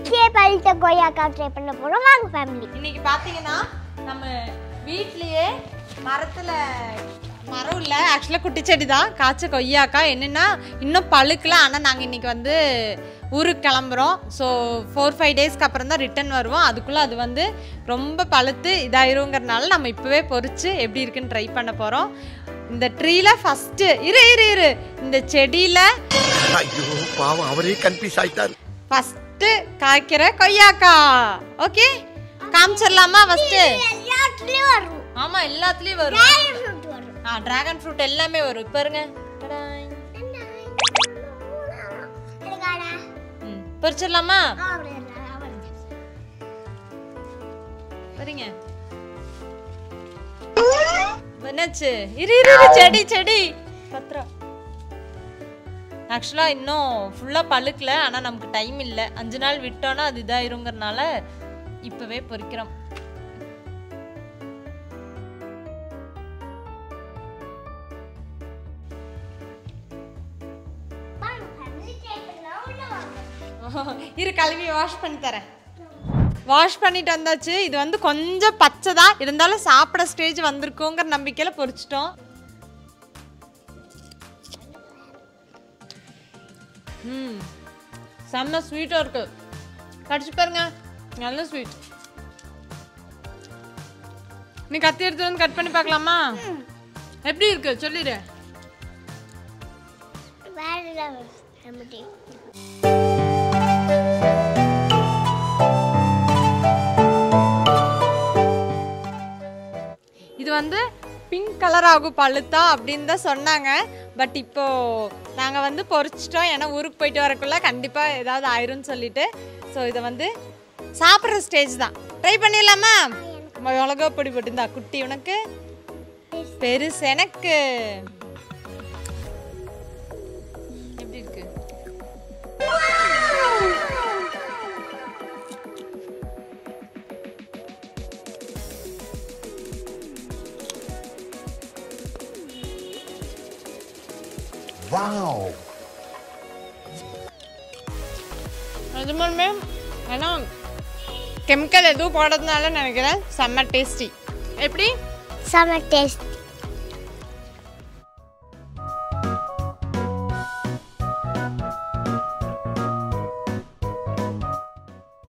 வீட்லயே பழுத்த கொய்யாக்கா ட்ரை பண்ண போறோம் வாங்க ஃபேமிலி இன்னைக்கு பார்த்தீங்கன்னா நம்ம வீட்லயே மரத்துல மரம் இல்லை ஆக்சுவலாக குட்டி செடி தான் காய்ச்ச கொய்யாக்கா என்னென்னா இன்னும் பழுக்கல ஆனால் நாங்கள் இன்னைக்கு வந்து ஊருக்கு கிளம்புறோம் ஸோ ஃபோர் ஃபைவ் டேஸ்க்கு அப்புறம் தான் ரிட்டர்ன் வருவோம் அதுக்குள்ளே அது வந்து ரொம்ப பழுத்து இதாயிருங்கிறனால நம்ம இப்போவே பொறிச்சு எப்படி இருக்குன்னு ட்ரை பண்ண போகிறோம் இந்த ட்ரீல ஃபஸ்ட்டு இரு இரு இரு இந்த செடியில் ஐயோ பாவம் அவரே கன்ஃபியூஸ் ஆயிட்டாரு ஃபஸ்ட்டு காய்க்கிற கொய்யாக்கா ஓகே காமிச்சிடலாமா ஃபஸ்ட்டு எல்லாத்துலயும் வரும் ஆமா எல்லாத்துலயும் வரும் Dragon fruit வரும் ஆ டிராகன் ஃப்ரூட் எல்லாமே வரும் பாருங்க டடாய். எனக்காடா ம் பறிச்சிடலாமா ஆவறது ஆவறது சரிங்க என்னாச்சு இரு இரு இரு, செடி செடி பத்திரம் ஆக்சுவலாக இன்னும் ஃபுல்லாக பழுக்கல ஆனால் நமக்கு டைம் இல்லை அஞ்சு நாள் விட்டோன்னா அது இதாயிருங்கிறனால இப்போவே பொறிக்கிறோம் வாங்க ஃபேமிலி ட்ரை பண்ணலாம் உள்ள வாங்க இரு கழுவி வாஷ் பண்ணி தரேன் வாஷ் பண்ணிட்டு வந்தாச்சு இது வந்து கொஞ்சம் பச்சை தான் இருந்தாலும் சாப்பிட ஸ்டேஜ் வந்திருக்குங்கிற நம்பிக்கையில் பொரிச்சிட்டோம் ம் செம்ம ஸ்வீட்டாக இருக்கு கடிச்சு பாருங்க நல்ல ஸ்வீட் நீ கத்தி எடுத்து வந்து கட் பண்ணி பார்க்கலாமா எப்படி இருக்கு சொல்லிடு வேற லெவல் ஃபேமிலி இது வந்து பிங்க் கலர் ஆகும் பழுத்தா அப்படின்னு தான் சொன்னாங்க பட் இப்போ நாங்கள் வந்து பொறிச்சிட்டோம் ஏன்னா ஊருக்கு போயிட்டு வரக்குள்ள கண்டிப்பாக ஏதாவது ஆயிரும்னு சொல்லிட்டு ஸோ இதை வந்து சாப்பிட்ற ஸ்டேஜ் தான் ட்ரை பண்ணிடலாமா மிளகா பொடி போட்டுருந்தா குட்டி உனக்கு பெருசு எனக்கு எப்படி இருக்கு வாவ் நிஜமாலுமே ஏன்னா கெமிக்கல் எதுவும் போடுறதுனால நினைக்கிறேன் செம்ம டேஸ்டி எப்படி செம்ம டேஸ்ட்